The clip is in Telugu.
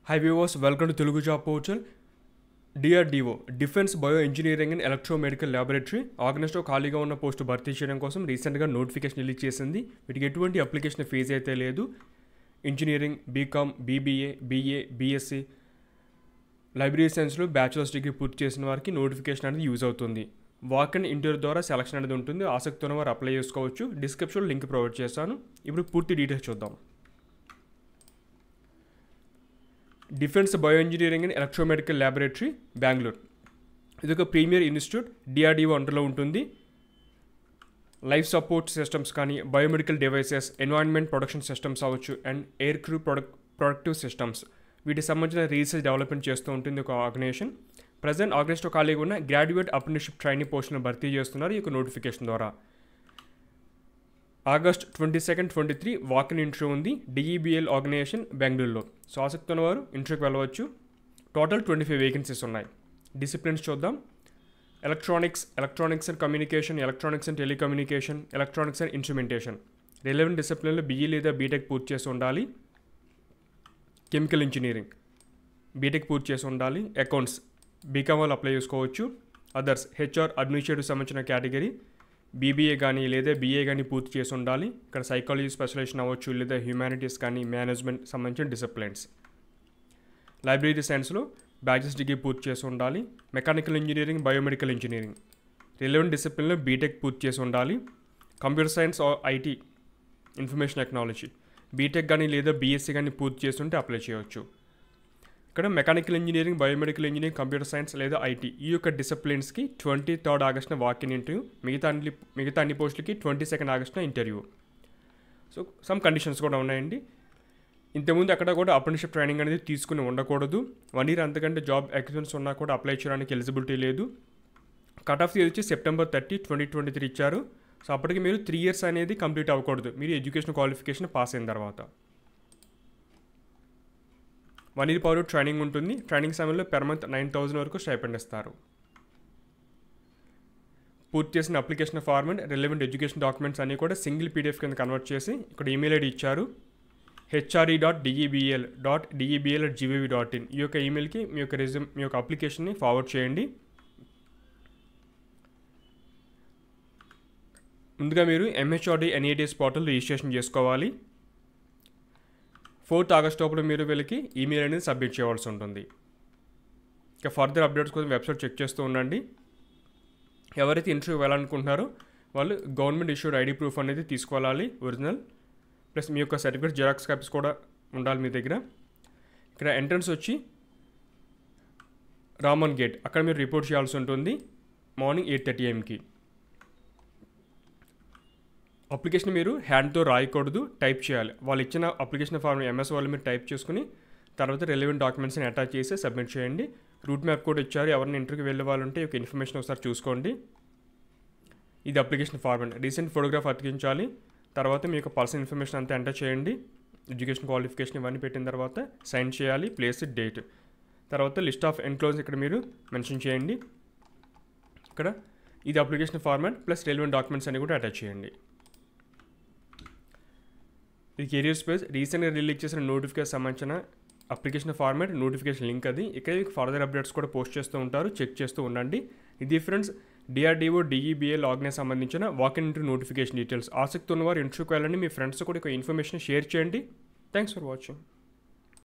high viewers welcome to Telugu job portal DRDO defence bio engineering and electromedical laboratory ఆగస్టులో ఖాళీగా ఉన్న పోస్టు భర్తీ చేయడం కోసం రీసెంట్గా నోటిఫికేషన్ రిలీజ్ చేసింది వీటికి ఎటువంటి అప్లికేషన్ ఫీజు అయితే లేదు engineering BCom BBA BA BSc library సైన్స్లో బ్యాచిలర్స్ డిగ్రీ పూర్తి చేసిన వారికి నోటిఫికేషన్ అనేది యూజ్ అవుతుంది వాక్ అండ్ ఇంటర్వ్యూ ద్వారా సెలక్షన్ అనేది ఉంటుంది ఆసక్తి ఉన్న వారు అప్లై చేసుకోవచ్చు డిస్క్రిప్షన్లో లింక్ ప్రొవైడ్ చేస్తాను ఇప్పుడు పూర్తి డీటెయిల్స్ చూద్దాం defence bio engineering and electromedical laboratory Bengaluru ఇది ఒక ప్రీమియర్ ఇన్స్టిట్యూట్ డిఆర్డిఓ అండర్లో ఉంటుంది లైఫ్ సపోర్ట్ సిస్టమ్స్ కానీ biomedical devices environment production systems అవ్వచ్చు and air crew product productive systems వీటికి సంబంధించిన రీసెర్చ్ డెవలప్మెంట్ చేస్తూ ఉంటుంది ఒక ఆర్గనైజేషన్ ప్రజెంట్ ఆగస్టులో ఖాళీగా ఉన్న గ్రాడ్యుయేట్ అప్రెంటిషిప్ ట్రైనింగ్ పోస్టులను భర్తీ చేస్తున్నారు ఈ యొక్క నోటిఫికేషన్ ద్వారా August twenty second twenty three walk in interview ఉంది డిఈబిఎల్ ఆర్గనైజేషన్ బెంగళూరులో సో ఆసక్తి ఉన్నవారు ఇంటర్వ్యూకి వెళ్ళవచ్చు టోటల్ ట్వంటీ ఫైవ్ వేకెన్సీస్ ఉన్నాయి డిసిప్లిన్స్ చూద్దాం electronics electronics and communication electronics and telecommunication electronics and instrumentation relevant డిసిప్లిన్లో బీఈ లేదా బీటెక్ పూర్తి చేసి ఉండాలి కెమికల్ ఇంజనీరింగ్ బీటెక్ పూర్తి చేసి ఉండాలి అకౌంట్స్ బీకామ్ వాళ్ళు అప్లై చేసుకోవచ్చు అదర్స్ హెచ్ఆర్ అడ్మినిస్ట్రేటివ్ సంబంధించిన కేటగిరీ బీబీఏ కానీ లేదా బీఏ కానీ పూర్తి చేసి ఉండాలి ఇక్కడ సైకాలజీ స్పెషలైజేషన్ అవ్వచ్చు లేదా హ్యూమానిటీస్ కానీ మేనేజ్మెంట్ సంబంధించిన డిసిప్లిన్స్ లైబ్రరీ సైన్స్లో బ్యాచిలర్స్ డిగ్రీ పూర్తి చేసి ఉండాలి mechanical engineering biomedical engineering relevant డిసిప్లిన్లో బీటెక్ పూర్తి చేసి ఉండాలి computer science or IT information technology BTech కానీ లేదా బీఎస్సీ కానీ పూర్తి చేస్తుంటే అప్లై చేయవచ్చు ఇక్కడ mechanical engineering biomedical engineering computer science లేదా ఐటీ ఈ యొక్క డిసిప్లిన్స్కి ట్వంటీ థర్డ్ ఆగస్ట్న వాక్ ఇన్ ఇంటర్వ్యూ మిగతా అన్ని మిగతా అన్ని పోస్టులకి ట్వంటీ సెకండ్ ఆగస్ట్న ఇంటర్వ్యూ సో సమ్ కండిషన్స్ కూడా ఉన్నాయండి ఇంతకుముందు అక్కడ కూడా అప్రెంటిషిప్ ట్రైనింగ్ అనేది తీసుకుని ఉండకూడదు వన్ ఇయర్ అంతకంటే జాబ్ ఎక్స్పీరియన్స్ ఉన్నా కూడా అప్లై చేయడానికి ఎలిజిబిలిటీ లేదు కట్ ఆఫ్ వచ్చి September thirty twenty twenty three ఇచ్చారు సో అప్పటికి మీరు త్రీ ఇయర్స్ అనేది కంప్లీట్ అవ్వకూడదు మీరు ఎడ్యుకేషన్ క్వాలిఫికేషన్ పాస్ అయిన తర్వాత వన్ ఇయర్ పవర్ ట్రైనింగ్ ఉంటుంది ట్రైనింగ్ సమయంలో పెర్ మంత్ నైన్ థౌజండ్ వరకు స్టైపెండ్ ఇస్తారు పూర్తి చేసిన application format relevant education documents అన్నీ కూడా సింగిల్ పీడిఎఫ్ కింద కన్వర్ట్ చేసి ఇక్కడ ఈమెయిల్ ఐడి ఇచ్చారు HRE dot DEBL dot DEBL at GVV dot in ఈ యొక్క ఈమెయిల్కి మీ యొక్క రెజ్యూమ్ మీ యొక్క అప్లికేషన్ని ఫార్వర్డ్ చేయండి ముందుగా మీరు ఎంహెచ్ఆర్డి ఎన్ఏడిఎస్ పోర్టల్ రిజిస్ట్రేషన్ చేసుకోవాలి ఫోర్త్ ఆగస్ట్ లోపల మీరు వీళ్ళకి ఈమెయిల్ అనేది సబ్మిట్ చేయవలసి ఉంటుంది ఇక ఫర్దర్ అప్డేట్స్ కోసం వెబ్సైట్ చెక్ చేస్తూ ఉండండి ఎవరైతే ఇంటర్వ్యూ వెళ్ళాలనుకుంటున్నారో వాళ్ళు గవర్నమెంట్ ఇష్యూడ్ ఐడి ప్రూఫ్ అనేది తీసుకెళ్ళాలి ఒరిజినల్ ప్లస్ మీ యొక్క సర్టిఫికేట్ జిరాక్స్ కాపీస్ కూడా ఉండాలి మీ దగ్గర ఇక్కడ ఎంట్రన్స్ వచ్చి రామన్ గేట్ అక్కడ మీరు రిపోర్ట్ చేయాల్సి ఉంటుంది మార్నింగ్ ఎయిట్ థర్టీ ఎంకి అప్లికేషన్ మీరు హ్యాండ్తో రాయకూడదు టైప్ చేయాలి వాళ్ళు ఇచ్చిన అప్లికేషన్ ఫామ్ ఎంఎస్ వాళ్ళు మీరు టైప్ చేసుకుని తర్వాత రెలవెంట్ డాక్యుమెంట్స్ని అటాచ్ చేసి సబ్మిట్ చేయండి రూట్ మ్యాప్ కూడా ఇచ్చారు ఎవరిని ఇంటర్వ్యూకి వెళ్ళే వాళ్ళు ఉంటే ఒక ఇన్ఫర్మేషన్ ఒకసారి చూసుకోండి ఇది అప్లికేషన్ ఫార్మ్ రీసెంట్ ఫోటోగ్రాఫ్ అతికించాలి తర్వాత మీ యొక్క పర్సనల్ ఇన్ఫర్మేషన్ అంతా ఎంటర్ చేయండి ఎడ్యుకేషన్ క్వాలిఫికేషన్ ఇవన్నీ పెట్టిన తర్వాత సైన్ చేయాలి ప్లేస్ డేట్ తర్వాత లిస్ట్ ఆఫ్ ఎన్క్లోజ్ ఇక్కడ మీరు మెన్షన్ చేయండి ఇక్కడ ఇది application format plus relevant documents అన్ని కూడా అటాచ్ చేయండి ఇది కెరియర్ స్పేస్ రీసెంట్గా రిలీజ్ చేసిన నోటిఫికేషన్ సంబంధించిన అప్లికేషన్ ఫార్మాట్ నోటిఫికేషన్ లింక్ అది ఇక్కడ మీకు ఫర్దర్ అప్డేట్స్ కూడా పోస్ట్ చేస్తూ ఉంటారు చెక్ చేస్తూ ఉండండి ఇది ఫ్రెండ్స్ డిఆర్డిఓ డిఈబిఎల్ ఆర్గనైజ్ సంబంధించిన walk in interview notification details ఆసక్తి ఉన్నవారు ఇంటర్వ్యూకి వెళ్ళండి మీ ఫ్రెండ్స్ కూడా ఒక ఇన్ఫర్మేషన్ షేర్ చేయండి థ్యాంక్స్ ఫర్ వాచింగ్